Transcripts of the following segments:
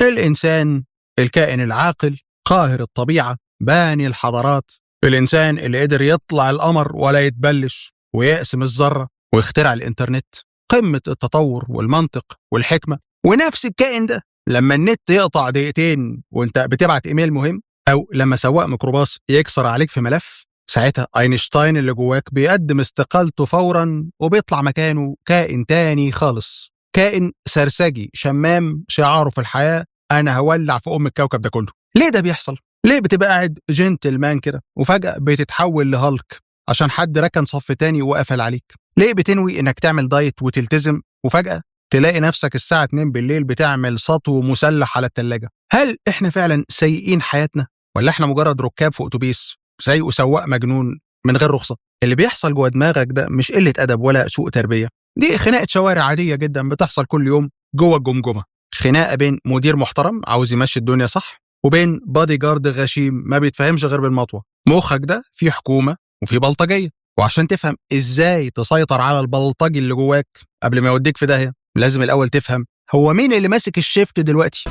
الإنسان الكائن العاقل قاهر الطبيعة باني الحضارات الإنسان اللي قدر يطلع القمر ولا يتبلش ويقسم الذرة ويخترع الإنترنت قمة التطور والمنطق والحكمة ونفس الكائن ده لما النت يقطع دقيقتين وانت بتبعت ايميل مهم او لما سواق ميكروباص يكسر عليك في ملف ساعتها اينشتاين اللي جواك بيقدم استقالته فورا وبيطلع مكانه كائن تاني خالص كائن سرسجي شمام شعاره في الحياة أنا هولع في أم الكوكب ده كله ليه ده بيحصل؟ ليه بتبقى قاعد جنتلمان كده وفجأة بتتحول لهالك عشان حد ركن صف تاني وقفل عليك ليه بتنوي انك تعمل دايت وتلتزم وفجأة تلاقي نفسك الساعة 2 بالليل بتعمل سطو مسلح على التلاجة هل احنا فعلا سيئين حياتنا ولا احنا مجرد ركاب في اتوبيس زي سواق مجنون من غير رخصة اللي بيحصل جوه دماغك ده مش قلة أدب ولا سوء تربية دي خناقة شوارع عادية جدا بتحصل كل يوم جوه الجمجمة خناقة بين مدير محترم عاوز يمشي الدنيا صح وبين بادي جارد غشيم ما بيتفهمش غير بالمطوة مخك ده فيه حكومة وفيه بلطجية وعشان تفهم ازاي تسيطر على البلطجي اللي جواك قبل ما يوديك في داهية لازم الأول تفهم هو مين اللي ماسك الشيفت دلوقتي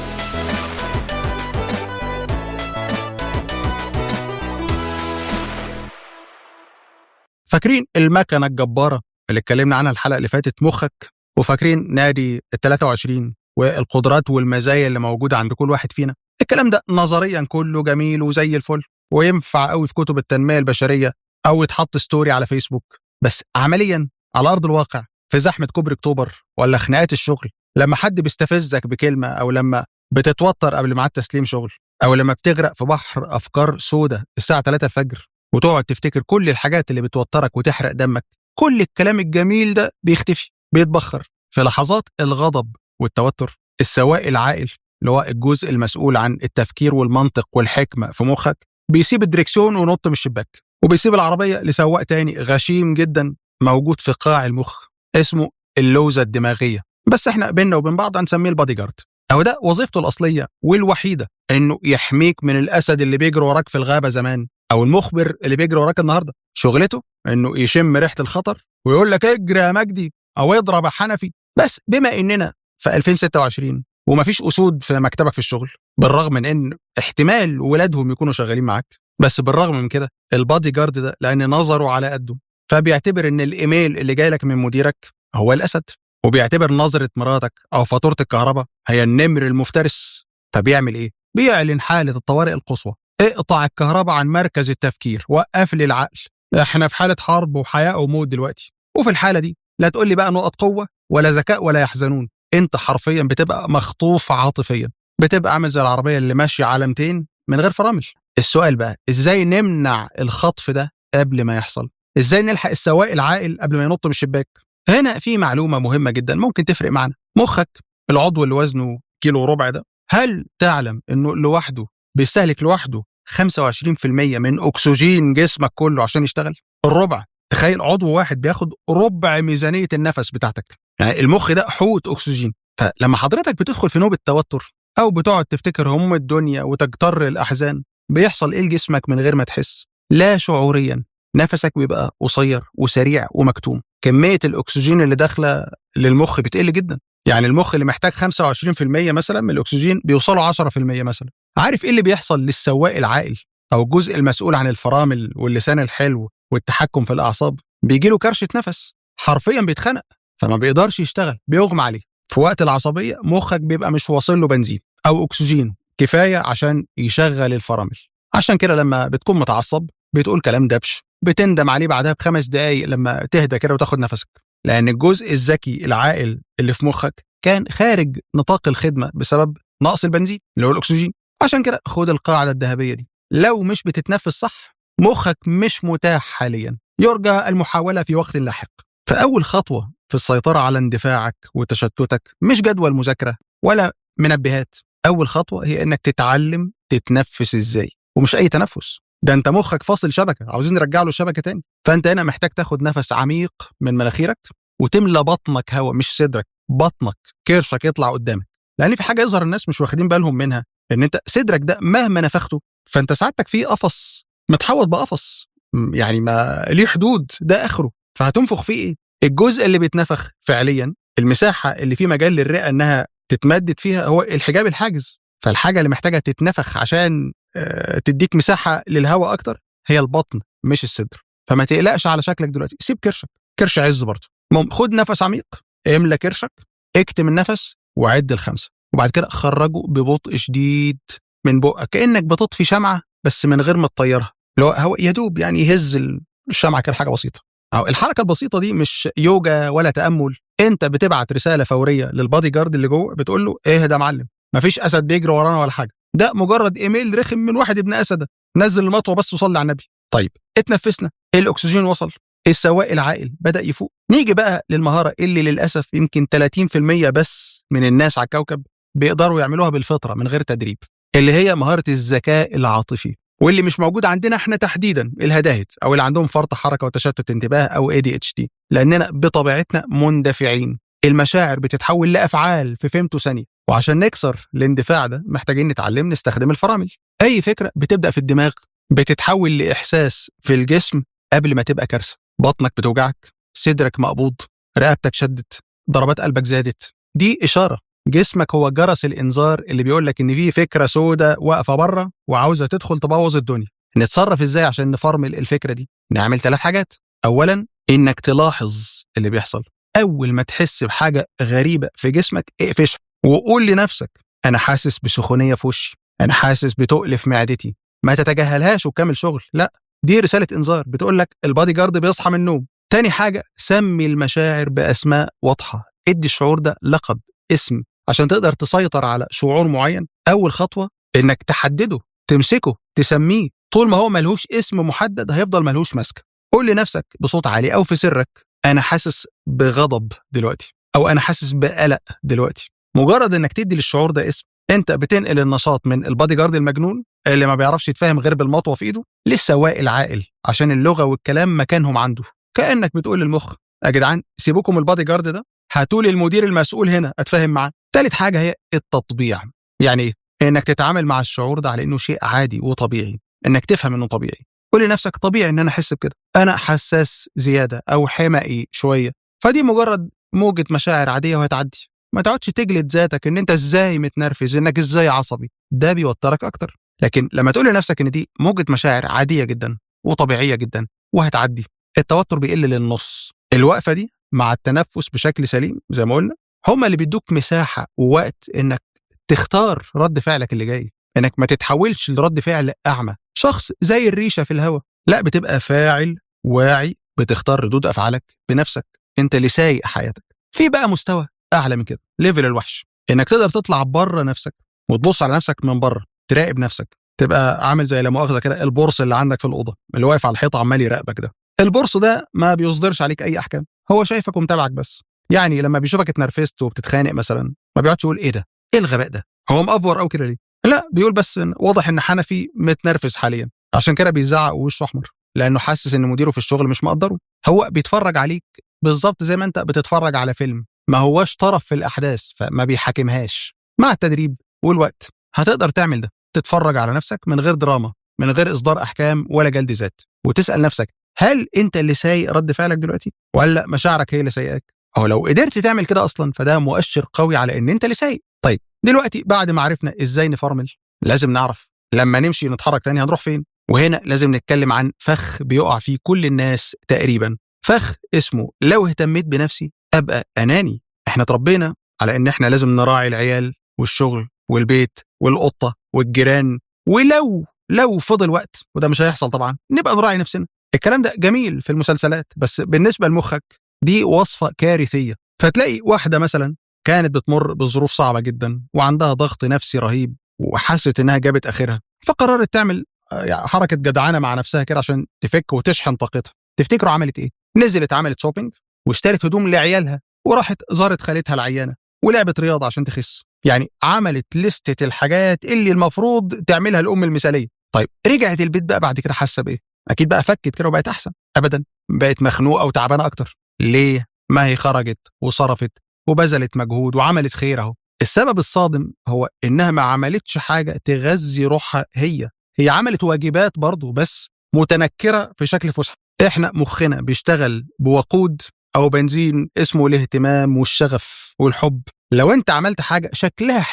فاكرين المكنة الجبارة اللي اتكلمنا عنها الحلقة اللي فاتت مخك وفاكرين نادي ال 23 والقدرات والمزايا اللي موجودة عند كل واحد فينا الكلام ده نظريا كله جميل وزي الفل وينفع قوي في كتب التنمية البشرية أو يتحط ستوري على فيسبوك بس عمليا على أرض الواقع في زحمة كوبري أكتوبر ولا خناقات الشغل لما حد بيستفزك بكلمة أو لما بتتوتر قبل ميعاد تسليم شغل أو لما بتغرق في بحر أفكار سودة الساعة 3 الفجر وتقعد تفتكر كل الحاجات اللي بتوترك وتحرق دمك كل الكلام الجميل ده بيختفي بيتبخر في لحظات الغضب والتوتر السواق العاقل اللي هو الجزء المسؤول عن التفكير والمنطق والحكمة في مخك بيسيب الدركسيون ونط من الشباك وبيسيب العربية لسواق تاني غشيم جدا موجود في قاع المخ اسمه اللوزة الدماغية بس احنا بينا وبين بعض هنسميه البادي جارد أو ده وظيفته الأصلية والوحيدة إنه يحميك من الأسد اللي بيجري وراك في الغابة زمان أو المخبر اللي بيجري وراك النهاردة شغلته إنه يشم ريحة الخطر ويقول لك اجري يا مجدي أو اضرب يا حنفي بس بما إننا في 2026 ومفيش أسود في مكتبك في الشغل بالرغم من إن احتمال ولادهم يكونوا شغالين معاك بس بالرغم من كده البادي جارد ده لأن نظره على قده فبيعتبر إن الإيميل اللي جاي لك من مديرك هو الأسد وبيعتبر نظرة مراتك أو فاتورة الكهرباء هي النمر المفترس فبيعمل إيه؟ بيعلن حالة الطوارئ القصوى اقطع الكهرباء عن مركز التفكير وقف لي العقل احنا في حالة حرب وحياة وموت دلوقتي وفي الحالة دي لا تقول لي بقى نقط قوة ولا ذكاء ولا يحزنون انت حرفيا بتبقى مخطوف عاطفيا بتبقى عامل زي العربية اللي ماشية على 200 من غير فرامل السؤال بقى ازاي نمنع الخطف ده قبل ما يحصل ازاي نلحق السواق العاقل قبل ما ينط من الشباك هنا في معلومة مهمة جدا ممكن تفرق معنا مخك العضو اللي وزنه كيلو وربع ده هل تعلم انه لوحده بيستهلك لوحده 25% من اكسجين جسمك كله عشان يشتغل الربع تخيل عضو واحد بياخد ربع ميزانية النفس بتاعتك يعني المخ ده حوت اكسجين فلما حضرتك بتدخل في نوبة توتر او بتقعد تفتكر هم الدنيا وتجتر الاحزان بيحصل ايه لجسمك من غير ما تحس لا شعوريا نفسك بيبقى قصير وسريع ومكتوم كمية الأكسجين اللي داخلة للمخ بتقل جدا يعني المخ اللي محتاج 25% مثلا من الأكسجين بيوصلوا 10% مثلا عارف إيه اللي بيحصل للسواق العاقل أو الجزء المسؤول عن الفرامل واللسان الحلو والتحكم في الأعصاب بيجي له كرشة نفس حرفيا بيتخنق فما بيقدرش يشتغل بيغمى عليه في وقت العصبية مخك بيبقى مش واصل له بنزين أو أكسجين كفاية عشان يشغل الفرامل عشان كده لما بتكون متعصب بتقول كلام دبش بتندم عليه بعدها بخمس دقايق لما تهدى كده وتاخد نفسك لأن الجزء الذكي العاقل اللي في مخك كان خارج نطاق الخدمة بسبب نقص البنزين اللي هو الأكسجين عشان كده خد القاعدة الذهبية دي لو مش بتتنفس صح مخك مش متاح حاليا يرجى المحاولة في وقت لاحق فأول خطوة في السيطرة على اندفاعك وتشتتك مش جدول مذاكرة ولا منبهات أول خطوة هي إنك تتعلم تتنفس إزاي ومش أي تنفس ده انت مخك فاصل شبكه عاوزين نرجع له الشبكه تاني فانت هنا محتاج تاخد نفس عميق من مناخيرك وتملى بطنك هواء مش صدرك بطنك كرشك يطلع قدامك لان في حاجه يظهر الناس مش واخدين بالهم منها ان انت صدرك ده مهما نفخته فانت سعادتك فيه قفص متحوط بقفص يعني ما ليه حدود ده اخره فهتنفخ فيه ايه الجزء اللي بيتنفخ فعليا المساحه اللي فيه مجال للرئه انها تتمدد فيها هو الحجاب الحاجز فالحاجه اللي محتاجه تتنفخ عشان تديك مساحه للهواء اكتر هي البطن مش الصدر فما تقلقش على شكلك دلوقتي سيب كرشك كرش عز برضه المهم خد نفس عميق املى كرشك اكتم النفس وعد الخمسه وبعد كده خرجه ببطء شديد من بقك كانك بتطفي شمعه بس من غير ما تطيرها اللي هو هو يا دوب يعني يهز الشمعه كده حاجه بسيطه أو الحركه البسيطه دي مش يوجا ولا تامل انت بتبعت رساله فوريه للبادي جارد اللي جوه بتقول له ايه ده معلم مفيش اسد بيجري ورانا ولا حاجه ده مجرد ايميل رخم من واحد ابن اسد نزل المطوه بس وصلي على النبي طيب اتنفسنا الاكسجين وصل السواق العاقل بدا يفوق نيجي بقى للمهاره اللي للاسف يمكن 30% بس من الناس على الكوكب بيقدروا يعملوها بالفطره من غير تدريب اللي هي مهاره الذكاء العاطفي واللي مش موجود عندنا احنا تحديدا الهداهد او اللي عندهم فرط حركه وتشتت انتباه او اي دي اتش دي لاننا بطبيعتنا مندفعين المشاعر بتتحول لافعال في فيمتو ثانيه وعشان نكسر الاندفاع ده محتاجين نتعلم نستخدم الفرامل اي فكره بتبدا في الدماغ بتتحول لاحساس في الجسم قبل ما تبقى كارثه بطنك بتوجعك صدرك مقبوض رقبتك شدت ضربات قلبك زادت دي اشاره جسمك هو جرس الانذار اللي بيقول لك ان في فكره سودة واقفه بره وعاوزه تدخل تبوظ الدنيا نتصرف ازاي عشان نفرمل الفكره دي نعمل ثلاث حاجات اولا انك تلاحظ اللي بيحصل اول ما تحس بحاجه غريبه في جسمك اقفشها وقول لنفسك انا حاسس بسخونيه في وشي انا حاسس بتقل في معدتي ما تتجاهلهاش وكمل شغل لا دي رساله انذار بتقول لك البادي جارد بيصحى من النوم تاني حاجه سمي المشاعر باسماء واضحه ادي الشعور ده لقب اسم عشان تقدر تسيطر على شعور معين اول خطوه انك تحدده تمسكه تسميه طول ما هو ملهوش اسم محدد هيفضل ملهوش ماسكه قول لنفسك بصوت عالي او في سرك انا حاسس بغضب دلوقتي او انا حاسس بقلق دلوقتي مجرد انك تدي للشعور ده اسم انت بتنقل النشاط من البادي جارد المجنون اللي ما بيعرفش يتفاهم غير بالمطوه في ايده للسواق العاقل عشان اللغه والكلام مكانهم عنده كانك بتقول للمخ يا جدعان سيبوكم البادي جارد ده هاتوا لي المدير المسؤول هنا اتفاهم معاه ثالث حاجه هي التطبيع يعني ايه انك تتعامل مع الشعور ده على انه شيء عادي وطبيعي انك تفهم انه طبيعي قول لنفسك طبيعي ان انا احس بكده انا حساس زياده او حمائي شويه فدي مجرد موجه مشاعر عاديه وهتعدي ما تقعدش تجلد ذاتك ان انت ازاي متنرفز انك ازاي عصبي ده بيوترك اكتر لكن لما تقول لنفسك ان دي موجه مشاعر عاديه جدا وطبيعيه جدا وهتعدي التوتر بيقل للنص الوقفه دي مع التنفس بشكل سليم زي ما قلنا هما اللي بيدوك مساحه ووقت انك تختار رد فعلك اللي جاي انك ما تتحولش لرد فعل اعمى شخص زي الريشه في الهواء لا بتبقى فاعل واعي بتختار ردود افعالك بنفسك انت اللي سايق حياتك في بقى مستوى اعلى من كده ليفل الوحش انك تقدر تطلع بره نفسك وتبص على نفسك من بره تراقب نفسك تبقى عامل زي لا مؤاخذه كده البورس اللي عندك في الاوضه اللي واقف على الحيطه عمال يراقبك ده البورس ده ما بيصدرش عليك اي احكام هو شايفك ومتابعك بس يعني لما بيشوفك اتنرفزت وبتتخانق مثلا ما بيقعدش يقول ايه ده ايه الغباء ده هو مأفور او كده ليه لا بيقول بس واضح ان حنفي متنرفز حاليا عشان كده بيزعق ووشه احمر لانه حاسس ان مديره في الشغل مش مقدره هو بيتفرج عليك بالظبط زي ما انت بتتفرج على فيلم ما هواش طرف في الاحداث فما بيحاكمهاش مع التدريب والوقت هتقدر تعمل ده تتفرج على نفسك من غير دراما من غير اصدار احكام ولا جلد ذات وتسال نفسك هل انت اللي سايق رد فعلك دلوقتي ولا مشاعرك هي اللي سايقاك او لو قدرت تعمل كده اصلا فده مؤشر قوي على ان انت اللي سايق طيب دلوقتي بعد ما عرفنا ازاي نفرمل لازم نعرف لما نمشي نتحرك تاني هنروح فين وهنا لازم نتكلم عن فخ بيقع فيه كل الناس تقريبا فخ اسمه لو اهتميت بنفسي ابقى اناني احنا اتربينا على ان احنا لازم نراعي العيال والشغل والبيت والقطه والجيران ولو لو فضل وقت وده مش هيحصل طبعا نبقى نراعي نفسنا الكلام ده جميل في المسلسلات بس بالنسبه لمخك دي وصفه كارثيه فتلاقي واحده مثلا كانت بتمر بظروف صعبه جدا وعندها ضغط نفسي رهيب وحست انها جابت اخرها فقررت تعمل حركه جدعانه مع نفسها كده عشان تفك وتشحن طاقتها تفتكروا عملت ايه نزلت عملت شوبينج واشترت هدوم لعيالها وراحت زارت خالتها العيانه ولعبت رياضه عشان تخس يعني عملت لستة الحاجات اللي المفروض تعملها الام المثاليه طيب رجعت البيت بقى بعد كده حاسه بايه اكيد بقى فكت كده وبقت احسن ابدا بقت مخنوقه وتعبانه اكتر ليه ما هي خرجت وصرفت وبذلت مجهود وعملت خير اهو السبب الصادم هو انها ما عملتش حاجه تغذي روحها هي هي عملت واجبات برضه بس متنكره في شكل فسحه احنا مخنا بيشتغل بوقود او بنزين اسمه الاهتمام والشغف والحب لو انت عملت حاجه شكلها حلو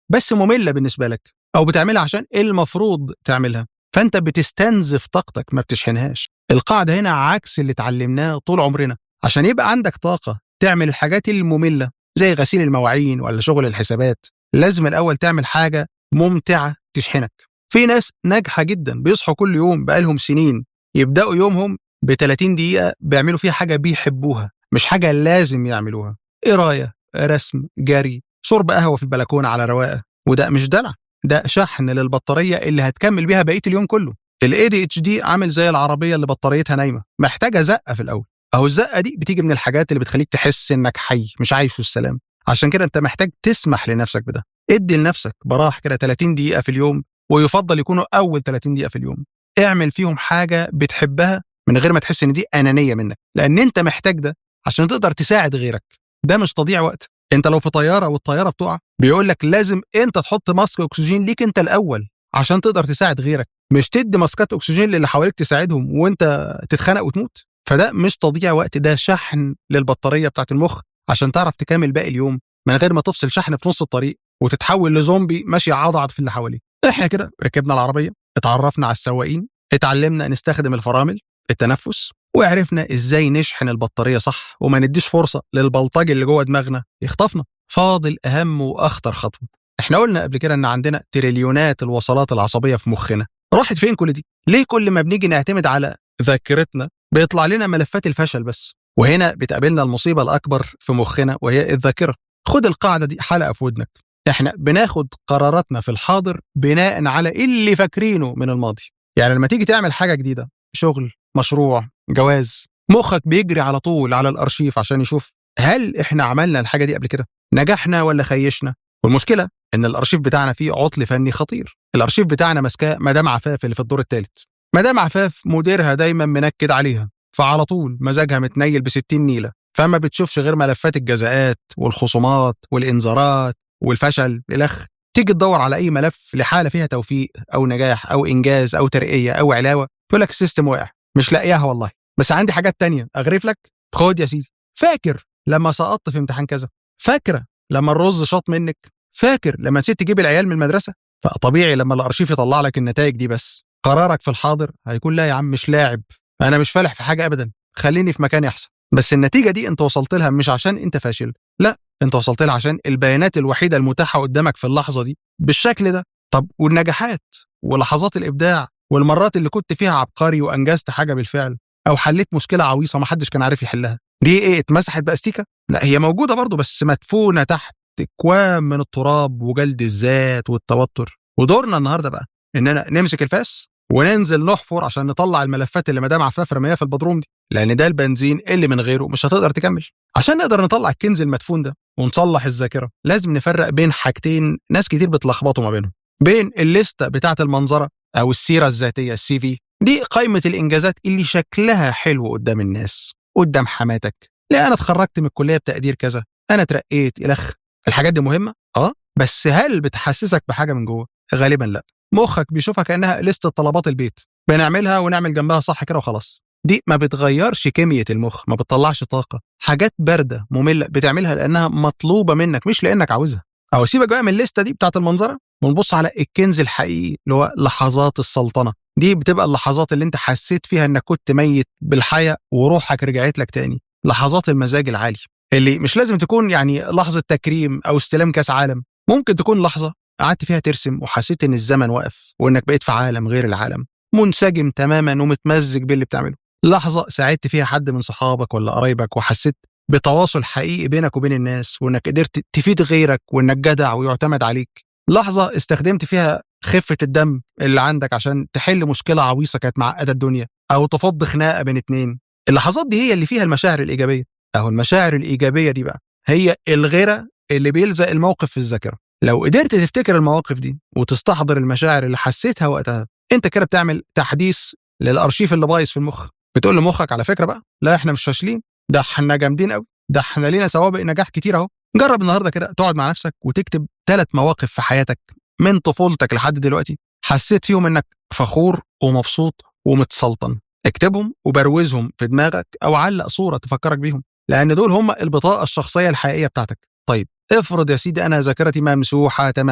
بس ممله بالنسبه لك او بتعملها عشان المفروض تعملها فانت بتستنزف طاقتك ما بتشحنهاش القاعده هنا عكس اللي اتعلمناه طول عمرنا عشان يبقى عندك طاقه تعمل الحاجات الممله زي غسيل المواعين ولا شغل الحسابات لازم الاول تعمل حاجه ممتعه تشحنك في ناس ناجحه جدا بيصحوا كل يوم بقالهم سنين يبداوا يومهم ب 30 دقيقه بيعملوا فيها حاجه بيحبوها مش حاجه لازم يعملوها قرايه رسم جري شرب قهوه في البلكونه على رواقه وده مش دلع ده شحن للبطاريه اللي هتكمل بيها بقيه اليوم كله الاي دي اتش دي عامل زي العربيه اللي بطاريتها نايمه محتاجه زقه في الاول اهو الزقه دي بتيجي من الحاجات اللي بتخليك تحس انك حي مش عايش في السلام عشان كده انت محتاج تسمح لنفسك بده ادي لنفسك براح كده 30 دقيقه في اليوم ويفضل يكونوا اول 30 دقيقه في اليوم اعمل فيهم حاجه بتحبها من غير ما تحس ان دي انانيه منك لان انت محتاج ده عشان تقدر تساعد غيرك ده مش تضييع وقت انت لو في طياره والطياره بتقع بيقول لك لازم انت تحط ماسك اكسجين ليك انت الاول عشان تقدر تساعد غيرك مش تدي ماسكات اكسجين للي حواليك تساعدهم وانت تتخنق وتموت فده مش تضييع وقت ده شحن للبطاريه بتاعت المخ عشان تعرف تكمل باقي اليوم من غير ما تفصل شحن في نص الطريق وتتحول لزومبي ماشي عضعض في اللي حواليه احنا كده ركبنا العربيه اتعرفنا على السواقين اتعلمنا نستخدم الفرامل التنفس وعرفنا ازاي نشحن البطاريه صح وما نديش فرصه للبلطجي اللي جوه دماغنا يخطفنا فاضل اهم واخطر خطوه احنا قلنا قبل كده ان عندنا تريليونات الوصلات العصبيه في مخنا راحت فين كل دي ليه كل ما بنيجي نعتمد على ذاكرتنا بيطلع لنا ملفات الفشل بس وهنا بتقابلنا المصيبه الاكبر في مخنا وهي الذاكره خد القاعده دي حلقه في ودنك احنا بناخد قراراتنا في الحاضر بناء على اللي فاكرينه من الماضي يعني لما تيجي تعمل حاجه جديده شغل مشروع جواز مخك بيجري على طول على الارشيف عشان يشوف هل احنا عملنا الحاجه دي قبل كده نجحنا ولا خيشنا والمشكله ان الارشيف بتاعنا فيه عطل فني خطير الارشيف بتاعنا ماسكاه مدام عفاف اللي في الدور الثالث مدام عفاف مديرها دايما منكد عليها فعلى طول مزاجها متنيل ب 60 نيله فما بتشوفش غير ملفات الجزاءات والخصومات والانذارات والفشل الخ تيجي تدور على اي ملف لحاله فيها توفيق او نجاح او انجاز او ترقيه او علاوه تقول لك السيستم واقع مش لاقياها والله بس عندي حاجات تانية اغرف لك خد يا سيدي فاكر لما سقطت في امتحان كذا فاكره لما الرز شاط منك فاكر لما نسيت تجيب العيال من المدرسه فطبيعي لما الارشيف يطلع لك النتائج دي بس قرارك في الحاضر هيكون لا يا عم مش لاعب انا مش فالح في حاجه ابدا خليني في مكاني احسن بس النتيجه دي انت وصلت لها مش عشان انت فاشل لا انت وصلت لها عشان البيانات الوحيده المتاحه قدامك في اللحظه دي بالشكل ده طب والنجاحات ولحظات الابداع والمرات اللي كنت فيها عبقري وانجزت حاجه بالفعل او حليت مشكله عويصه ما حدش كان عارف يحلها دي ايه اتمسحت باستيكه لا هي موجوده برضه بس مدفونه تحت اكوام من التراب وجلد الذات والتوتر ودورنا النهارده بقى اننا نمسك الفاس وننزل نحفر عشان نطلع الملفات اللي مدام عفاف رميها في البدروم دي لان ده البنزين اللي من غيره مش هتقدر تكمل عشان نقدر نطلع الكنز المدفون ده ونصلح الذاكره لازم نفرق بين حاجتين ناس كتير بتلخبطوا ما بينهم بين الليسته بتاعه المنظره او السيره الذاتيه السي في دي قائمه الانجازات اللي شكلها حلو قدام الناس قدام حماتك لا انا اتخرجت من الكليه بتقدير كذا انا اترقيت الخ الحاجات دي مهمه اه بس هل بتحسسك بحاجه من جوه غالبا لا مخك بيشوفها كانها لسته طلبات البيت بنعملها ونعمل جنبها صح كده وخلاص دي ما بتغيرش كمية المخ ما بتطلعش طاقة حاجات باردة مملة بتعملها لأنها مطلوبة منك مش لأنك عاوزها أو سيبك بقى من الليستة دي بتاعت المنظرة ونبص على الكنز الحقيقي اللي هو لحظات السلطنة دي بتبقى اللحظات اللي انت حسيت فيها انك كنت ميت بالحياة وروحك رجعت لك تاني لحظات المزاج العالي اللي مش لازم تكون يعني لحظة تكريم أو استلام كاس عالم ممكن تكون لحظة قعدت فيها ترسم وحسيت ان الزمن وقف وانك بقيت في عالم غير العالم منسجم تماما ومتمزج باللي بتعمله لحظة ساعدت فيها حد من صحابك ولا قرايبك وحسيت بتواصل حقيقي بينك وبين الناس وانك قدرت تفيد غيرك وانك جدع ويعتمد عليك لحظة استخدمت فيها خفة الدم اللي عندك عشان تحل مشكلة عويصة كانت معقدة الدنيا أو تفض خناقة بين اتنين اللحظات دي هي اللي فيها المشاعر الإيجابية أو المشاعر الإيجابية دي بقى هي الغيرة اللي بيلزق الموقف في الذاكرة لو قدرت تفتكر المواقف دي وتستحضر المشاعر اللي حسيتها وقتها انت كده بتعمل تحديث للارشيف اللي بايظ في المخ بتقول لمخك على فكره بقى لا احنا مش فاشلين ده احنا جامدين قوي ده احنا لينا سوابق نجاح كتير اهو جرب النهارده كده تقعد مع نفسك وتكتب ثلاث مواقف في حياتك من طفولتك لحد دلوقتي حسيت فيهم انك فخور ومبسوط ومتسلطن اكتبهم وبروزهم في دماغك او علق صوره تفكرك بيهم لان دول هم البطاقه الشخصيه الحقيقيه بتاعتك طيب افرض يا سيدي انا ذاكرتي ممسوحه تماما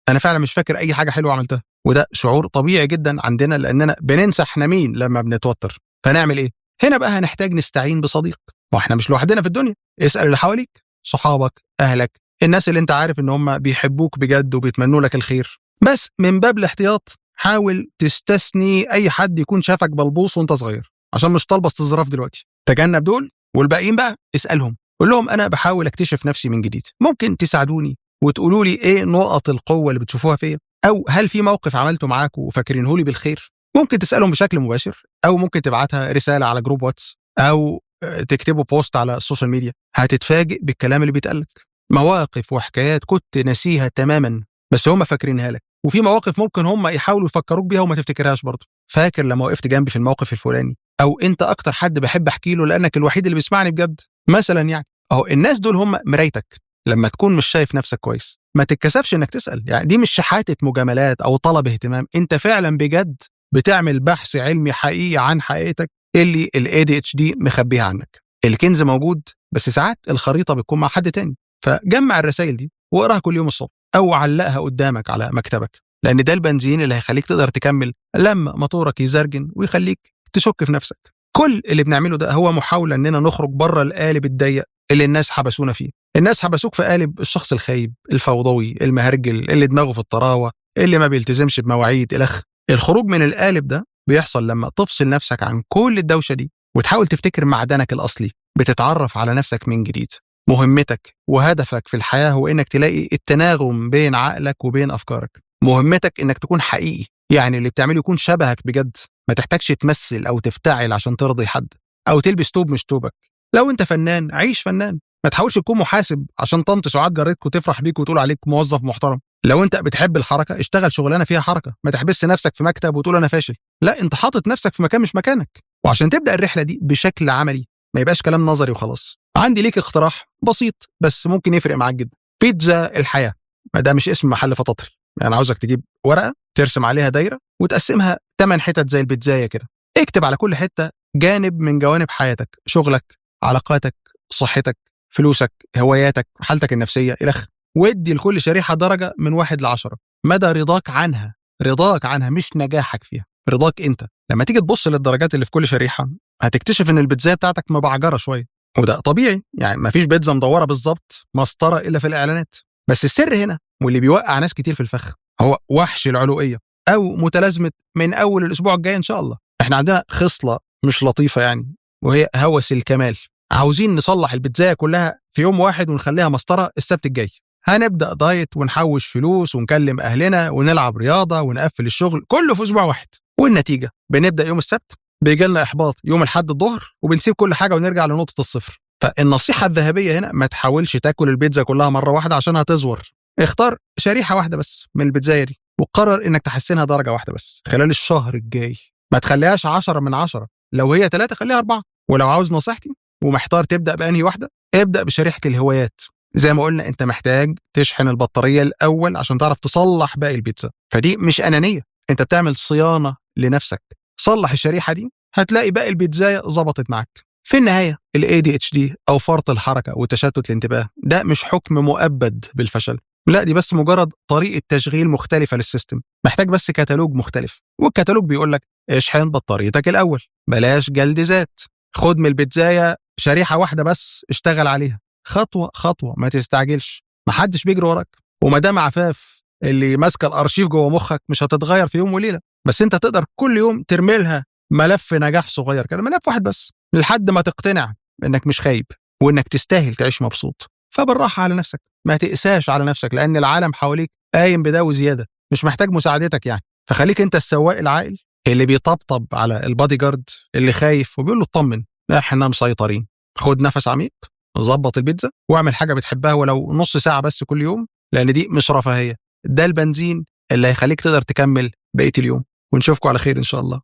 انا فعلا مش فاكر اي حاجه حلوه عملتها وده شعور طبيعي جدا عندنا لاننا بننسى احنا مين لما بنتوتر فنعمل ايه هنا بقى هنحتاج نستعين بصديق واحنا مش لوحدنا في الدنيا اسال اللي حواليك صحابك اهلك الناس اللي انت عارف ان هم بيحبوك بجد وبيتمنوا لك الخير بس من باب الاحتياط حاول تستثني اي حد يكون شافك بلبوص وانت صغير عشان مش طالبه استظراف دلوقتي تجنب دول والباقيين بقى اسالهم قول لهم انا بحاول اكتشف نفسي من جديد ممكن تساعدوني وتقولوا لي ايه نقط القوه اللي بتشوفوها فيا او هل في موقف عملته معاكم وفاكرينه لي بالخير ممكن تسالهم بشكل مباشر او ممكن تبعتها رساله على جروب واتس او تكتبوا بوست على السوشيال ميديا هتتفاجئ بالكلام اللي بيتقالك مواقف وحكايات كنت ناسيها تماما بس هم فاكرينها لك وفي مواقف ممكن هم يحاولوا يفكروك بيها وما تفتكرهاش برضه فاكر لما وقفت جنبي في الموقف الفلاني او انت اكتر حد بحب احكي له لانك الوحيد اللي بيسمعني بجد مثلا يعني اهو الناس دول هم مرايتك لما تكون مش شايف نفسك كويس ما تتكسفش انك تسال يعني دي مش شحاته مجاملات او طلب اهتمام انت فعلا بجد بتعمل بحث علمي حقيقي عن حقيقتك اللي الاي دي اتش دي مخبيها عنك الكنز موجود بس ساعات الخريطه بتكون مع حد تاني فجمع الرسائل دي واقراها كل يوم الصبح او علقها قدامك على مكتبك لان ده البنزين اللي هيخليك تقدر تكمل لما موتورك يزرجن ويخليك تشك في نفسك كل اللي بنعمله ده هو محاوله اننا نخرج بره القالب الضيق اللي الناس حبسونا فيه الناس حبسوك في قالب الشخص الخايب الفوضوي المهرجل اللي دماغه في الطراوه اللي ما بيلتزمش بمواعيد الخ الخروج من القالب ده بيحصل لما تفصل نفسك عن كل الدوشه دي وتحاول تفتكر معدنك الاصلي بتتعرف على نفسك من جديد مهمتك وهدفك في الحياه هو انك تلاقي التناغم بين عقلك وبين افكارك مهمتك انك تكون حقيقي يعني اللي بتعمله يكون شبهك بجد ما تحتاجش تمثل او تفتعل عشان ترضي حد او تلبس توب مش توبك لو انت فنان عيش فنان ما تحاولش تكون محاسب عشان طنط سعاد جارتك وتفرح بيك وتقول عليك موظف محترم لو انت بتحب الحركه اشتغل شغلانه فيها حركه ما تحبسش نفسك في مكتب وتقول انا فاشل لا انت حاطط نفسك في مكان مش مكانك وعشان تبدا الرحله دي بشكل عملي ما يبقاش كلام نظري وخلاص عندي ليك اقتراح بسيط بس ممكن يفرق معاك جدا بيتزا الحياه ما ده مش اسم محل فطاطري يعني عاوزك تجيب ورقه ترسم عليها دايره وتقسمها 8 حتت زي البيتزايه كده اكتب على كل حته جانب من جوانب حياتك شغلك علاقاتك صحتك فلوسك هواياتك حالتك النفسيه الى وادي لكل شريحه درجه من واحد لعشرة مدى رضاك عنها رضاك عنها مش نجاحك فيها رضاك انت لما تيجي تبص للدرجات اللي في كل شريحه هتكتشف ان البيتزا بتاعتك مبعجره شويه وده طبيعي يعني مفيش بيتزا مدوره بالظبط مسطره الا في الاعلانات بس السر هنا واللي بيوقع ناس كتير في الفخ هو وحش العلوئيه او متلازمه من اول الاسبوع الجاي ان شاء الله احنا عندنا خصله مش لطيفه يعني وهي هوس الكمال عاوزين نصلح البيتزايه كلها في يوم واحد ونخليها مسطره السبت الجاي هنبدا دايت ونحوش فلوس ونكلم اهلنا ونلعب رياضه ونقفل الشغل كله في اسبوع واحد والنتيجه بنبدا يوم السبت بيجي لنا احباط يوم الاحد الظهر وبنسيب كل حاجه ونرجع لنقطه الصفر فالنصيحه الذهبيه هنا ما تحاولش تاكل البيتزا كلها مره واحده عشان هتزور اختار شريحه واحده بس من البيتزايه دي وقرر انك تحسنها درجه واحده بس خلال الشهر الجاي ما تخليهاش 10 من 10 لو هي ثلاثة خليها أربعة ولو عاوز نصيحتي ومحتار تبدأ بأنهي واحدة ابدأ بشريحة الهوايات زي ما قلنا انت محتاج تشحن البطارية الأول عشان تعرف تصلح باقي البيتزا فدي مش أنانية انت بتعمل صيانة لنفسك صلح الشريحة دي هتلاقي باقي البيتزاية ظبطت معاك في النهاية ال ADHD أو فرط الحركة وتشتت الانتباه ده مش حكم مؤبد بالفشل لا دي بس مجرد طريقة تشغيل مختلفة للسيستم محتاج بس كتالوج مختلف والكتالوج بيقول لك اشحن بطاريتك الأول بلاش جلد ذات خد من البيتزاية شريحة واحدة بس اشتغل عليها خطوة خطوة ما تستعجلش محدش بيجري وراك وما دام عفاف اللي ماسكة الأرشيف جوه مخك مش هتتغير في يوم وليلة بس انت تقدر كل يوم ترمي لها ملف نجاح صغير كده ملف واحد بس لحد ما تقتنع انك مش خايب وانك تستاهل تعيش مبسوط فبالراحة على نفسك ما تقساش على نفسك لأن العالم حواليك قايم بده وزيادة مش محتاج مساعدتك يعني فخليك انت السواق العاقل اللي بيطبطب على البادي جارد اللي خايف وبيقول له اطمن احنا مسيطرين خد نفس عميق ظبط البيتزا واعمل حاجه بتحبها ولو نص ساعه بس كل يوم لان دي مش رفاهيه ده البنزين اللي هيخليك تقدر تكمل بقيه اليوم ونشوفكم على خير ان شاء الله